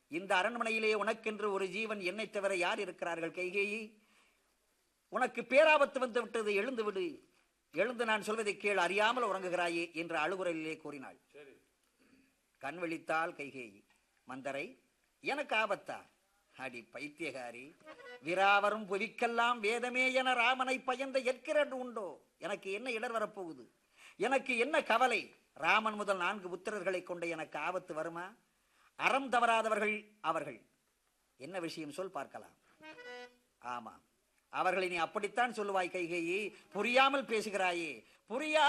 இந்த அரண்மனையிலே உனக்கென்று ஒரு ஜீவன் என்னைத் தவிர யார் இருக்கிறார்கள் கைகேயி உனக்கு பேராபத்து வந்து விட்டது எழுந்து விடு எழுந்து நான் சொல்வதை கேள் அறியாமல் உறங்குகிறாயே என்று அழுகுரலிலே கூறினாள் கண் விழித்தாள் கைகேயி மந்தரை எனக்கு ஆபத்தா அடி பைத்தியகாரி விராவரும் புவிக்கெல்லாம் வேதமே என ராமனை பயந்த எற்கிறது உண்டோ எனக்கு என்ன இடர் வரப்போகுது எனக்கு என்ன கவலை ராமன் முதல் நான்கு புத்திரர்களை கொண்ட எனக்கு ஆபத்து வருமா அறம் தவறாதவர்கள் அவர்கள் என்ன விஷயம் சொல் பார்க்கலாம் ஆமாம் அவர்களை நீ அப்படித்தான் சொல்லுவாய் கைகேயி புரியாமல் பேசுகிறாயே புரியா